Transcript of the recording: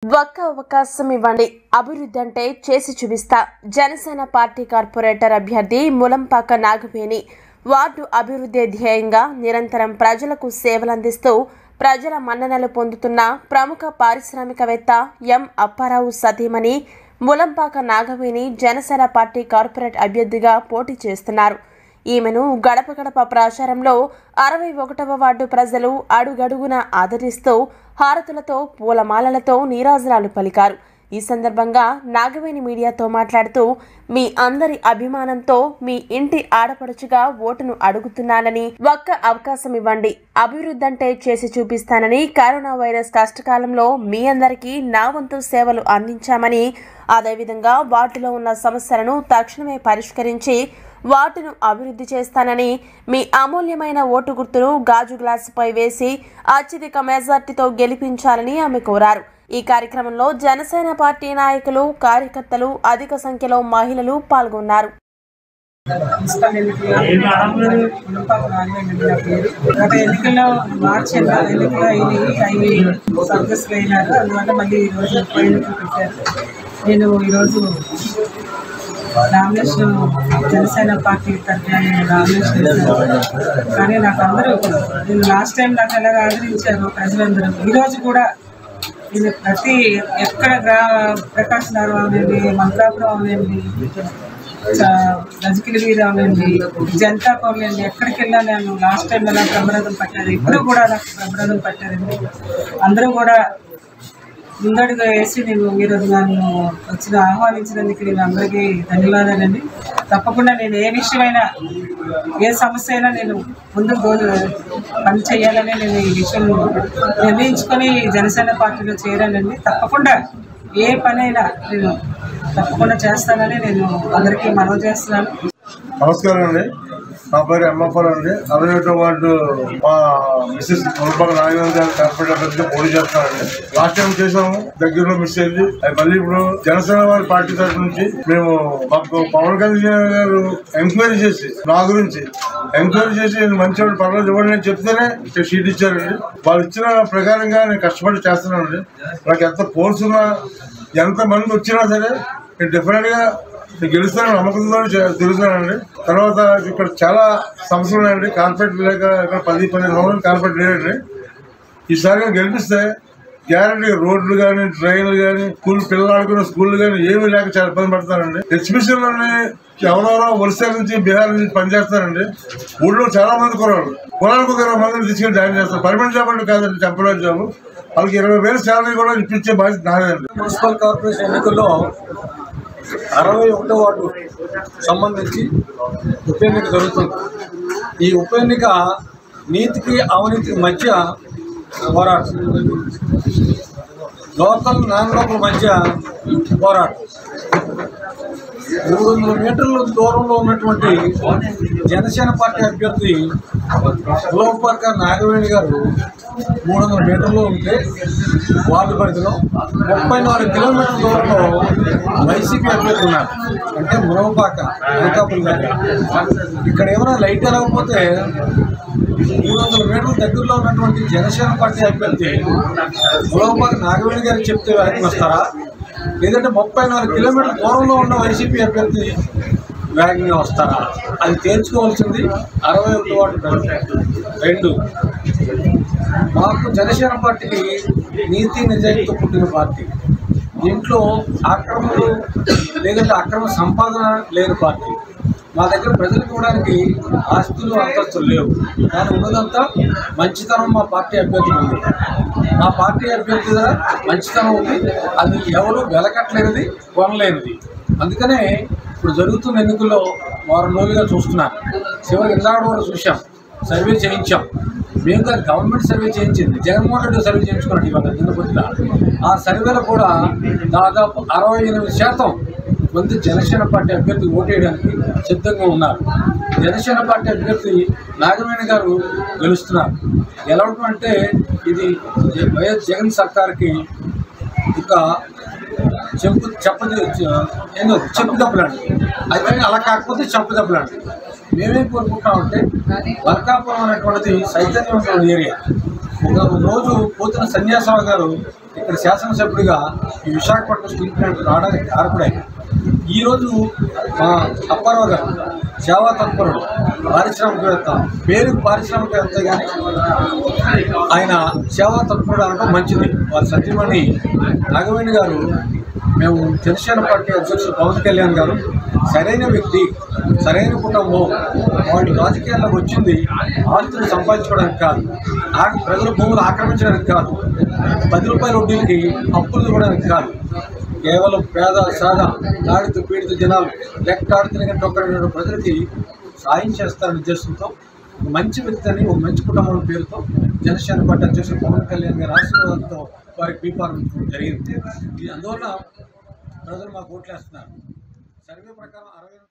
ఒక్క అవకాశం ఇవ్వండి అభివృద్ధి అంటే చేసి చూపిస్తా జనసేన పార్టీ కార్పొరేటర్ అభ్యర్థి ములంపాక నాగవేణి వార్డు అభివృద్ధి ధ్యేయంగా నిరంతరం ప్రజలకు సేవలందిస్తూ ప్రజల మన్ననలు పొందుతున్న ప్రముఖ పారిశ్రామికవేత్త ఎం అప్పారావు సతీమణి ములంపాక నాగవేణి జనసేన పార్టీ కార్పొరేట్ అభ్యర్థిగా పోటీ చేస్తున్నారు ఈమెను గడప గడప ప్రచారంలో అరవై ఒకటవ వార్డు ప్రజలు అడుగడుగున ఆదరిస్తూ హారతులతో పూలమాలలతో నీరాజనాలు పలికారు ఈ సందర్భంగా నాగవేణి మీడియాతో మాట్లాడుతూ మీ అందరి అభిమానంతో మీ ఇంటి ఆడపడుచుగా ఓటును అడుగుతున్నానని ఒక్క అవకాశం ఇవ్వండి అభివృద్ధి అంటే చేసి చూపిస్తానని కరోనా వైరస్ కష్టకాలంలో మీ అందరికీ నా వంతు సేవలు అందించామని అదేవిధంగా వార్డులో ఉన్న సమస్యలను తక్షణమే పరిష్కరించి వార్డును అభివృద్ధి చేస్తానని మీ అమూల్యమైన ఓటు గుర్తును గాజు గ్లాసుపై వేసి అత్యధిక మెజార్టీతో గెలిపించాలని ఆమె కోరారు ఈ కార్యక్రమంలో జనసేన పార్టీ నాయకులు కార్యకర్తలు అధిక సంఖ్యలో మహిళలు పాల్గొన్నారు మున్సిపల్ ఎన్నికల్లో మునపాకు నాగవేణి నా పేరు గత ఎన్నికల్లో మార్చి ఎనిమిది ఎన్నికల్లో అవి అవి సర్వీస్లు అయినారు అందువల్ల మళ్ళీ ఈరోజు ఉప ఎన్నికలు పెట్టారు నేను ఈరోజు నామినేషన్ జనసేన పార్టీ తరఫున నేను నామినేషన్ చేశాను కానీ నాకు అందరూ నేను లాస్ట్ టైం నాకు ఎలాగ ఆదరించారు ప్రజలందరూ ఈరోజు కూడా నేను ప్రతి ఎక్కడ గ్రా ప్రకాశ్ నగరం అవనండి మంత్రాపురం అవనండి రజకిలి వీధి అవనండి జనతా కాలనీ ఎక్కడికి వెళ్ళా నేను లాస్ట్ టైం ఎలా ప్రమాదం పట్టారు ఇప్పుడు కూడా నాకు ప్రమాదం పట్టారండి అందరూ కూడా ముందడుగా వేసి నేను మీరు నన్ను వచ్చిన ఆహ్వానించినందుకు నేను అందరికీ ధన్యవాదాలండి తప్పకుండా నేను ఏ విషయమైనా ఏ సమస్య అయినా నేను ముందుకు రోజు పని చేయాలని నేను ఈ విషయం నిర్ణయించుకొని జనసేన పార్టీలో చేరానండి తప్పకుండా ఏ పని అయినా నేను తప్పకుండా చేస్తానని నేను అందరికీ మనవి చేస్తున్నాను నమస్కారం అండి నా పేరు ఎంఎఫ్ఆర్ అండి అరవై ఒకటో వార్డు మా మిస్సెస్ ముల్పాక నాగేంద్ర గారు కార్పొరేట్ అభ్యర్థిగా పోటీ చేస్తానండి లాస్ట్ టైం చేసాము దగ్గరలో మిస్ అయింది అది మళ్ళీ ఇప్పుడు జనసేన వారి పార్టీ తరఫు నుంచి మేము మాకు పవన్ కళ్యాణ్ గారు ఎంక్వైరీ చేసి నా గురించి ఎంక్వైరీ చేసి నేను మంచివాడు పర్వాలేదు ఇవ్వండి అని చెప్తేనే షీట్ ఇచ్చారండి వాళ్ళు ఇచ్చిన ప్రకారంగా నేను కష్టపడి చేస్తున్నానండి నాకు ఎంత ఫోర్స్ ఉన్నా ఎంత మంది వచ్చినా సరే నేను డెఫినెట్ గా నేను గెలుస్తాను నమ్మకంతో చే- తిరుగుతానండి తర్వాత ఇక్కడ చాలా సమస్యలు ఉన్నాయండి కార్పొరేట్ లేక ఇక్కడ పది పదిహేను రోజులు కార్పొరేట్ లేదండి ఈసారి నేను గెలిపిస్తే గ్యారంటీ రోడ్లు కానీ ట్రైన్లు కానీ స్కూల్ పిల్లలు ఆడుకునే స్కూళ్ళు కానీ ఏమీ లేక చాలా ఇబ్బంది పడతానండి ఎగ్జిబిషన్లోని ఎవరెవరో ఒరిస్సా నుంచి బీహార్ నుంచి పనిచేస్తారండి ఊళ్ళో చాలా మంది కుర్రాళ్ళు కులాలకు ఒక ఇరవై మందిని తీసుకెళ్ళి జాయిన్ చేస్తారు పర్మనెంట్ జాబ్ అంటే కాదండి టెంపరీ జాబ్ వాళ్ళకి ఇరవై వేలు శాలరీ కూడా ఇప్పించే బాధ్యత నాదేండి మున్సిపల్ కార్పొరేషన్ ఎన్నికల్లో అరవై ఒకటో వార్డు సంబంధించి ఉప ఎన్నిక జరుగుతుంది ఈ ఉప ఎన్నిక నీతికి అవినీతికి మధ్య పోరాటం లోకల్ నాన్ లోకల్ మధ్య పోరాటం మూడు వందల మీటర్ల దూరంలో ఉన్నటువంటి జనసేన పార్టీ అభ్యర్థి గోపార్క నాగవేణి గారు మూడు వందల మీటర్లు ఉంటే వార్డు పరిధిలో ముప్పై నాలుగు కిలోమీటర్ల దూరంలో వైసీపీ అభ్యర్థి ఉన్నారు అంటే మునవపాక అనకాపల్లి దగ్గర ఇక్కడ ఏమైనా లైట్ వెళ్ళకపోతే మూడు వందల మీటర్ల దగ్గరలో ఉన్నటువంటి జనసేన పార్టీ అభ్యర్థి మునవపాక నాగవేణి గారికి చెప్తే వెనక్కి వస్తారా లేదంటే ముప్పై నాలుగు కిలోమీటర్ల దూరంలో ఉన్న వైసీపీ అభ్యర్థి వేగంగా వస్తారా అది తేల్చుకోవాల్సింది అరవై ఒకటి వాటి ప్రజలు. రెండు మాకు జనసేన పార్టీకి నీతి నిజాయితీతో పుట్టిన పార్టీ దీంట్లో అక్రమాలు లేదంటే అక్రమ సంపాదన లేని పార్టీ మా దగ్గర ప్రజలకు ఇవ్వడానికి ఆస్తులు అంతస్తులు లేవు కానీ ఉన్నదంతా మంచితనం మా పార్టీ అభ్యర్థి ఉంది మా పార్టీ అభ్యర్థి దగ్గర మంచితనం ఉంది అది ఎవరు వెలకట్లేనిది కొనలేనిది అందుకనే ఇప్పుడు జరుగుతున్న ఎన్నికల్లో వారం రోజులుగా చూస్తున్నారు చివరికి ఇందాక కూడా చూసాం సర్వే చేయించాం మేము కాదు గవర్నమెంట్ సర్వే చేయించింది జగన్మోహన్ రెడ్డి సర్వే చేయించుకున్నట్టు ఇవాళ నిన్న పొద్దున ఆ సర్వేలో కూడా దాదాపు అరవై ఎనిమిది శాతం మంది జనసేన పార్టీ అభ్యర్థి ఓటేయడానికి సిద్ధంగా ఉన్నారు జనసేన పార్టీ అభ్యర్థి నాగవేణి గారు గెలుస్తున్నారు గెలవడం అంటే ఇది వైఎస్ జగన్ సర్కార్కి ఒక చెంపు చెప్పది ఏందో చెప్పు దెబ్బలాంటి అయితే అలా కాకపోతే చెప్పు దెబ్బలాంటి మేమేం కోరుకుంటామంటే వర్కాపురం అనేటువంటిది చైతన్యవంతమైన ఏరియా ఒక ఒక రోజు పోతున్న సన్యాసరావు గారు ఇక్కడ శాసనసభ్యుడిగా ఈ విశాఖపట్నం స్టీల్ ప్లాంట్ రావడానికి కారకుడైన ఈరోజు మా అప్పారావు గారు సేవా తత్పరుడు పారిశ్రామికవేత్త పేరు పారిశ్రామికవేత్త కానీ ఆయన సేవా తత్పరుడు అనడం మంచిది వారి సత్యమణి నాగవేణి గారు మేము జనసేన పార్టీ అధ్యక్షులు పవన్ కళ్యాణ్ గారు సరైన వ్యక్తి సరైన కుటుంబం వాళ్ళు రాజకీయాల్లోకి వచ్చింది ఆస్తులు సంపాదించుకోవడానికి కాదు ఆ ప్రజల భూములు ఆక్రమించడానికి కాదు పది రూపాయల వడ్డీలకి అప్పులు ఇవ్వడానికి కాదు కేవలం పేద సాదా దాడితో పీడిత జనాలు లెక్కాడుతున్న ఒక్కరైన ప్రజలకి సాయం చేస్తారనే ఉద్దేశంతో ఒక మంచి వ్యక్తి అని ఒక మంచి కుటుంబం పేరుతో జనసేన పార్టీ అధ్యక్షుడు పవన్ కళ్యాణ్ గారి ఆశీర్వాదంతో వారికి పీపారం జరిగింది ఇది అందువల్ల ప్రజలు మాకు ఓట్లేస్తున్నారు సర్వే ప్రకారం అరవై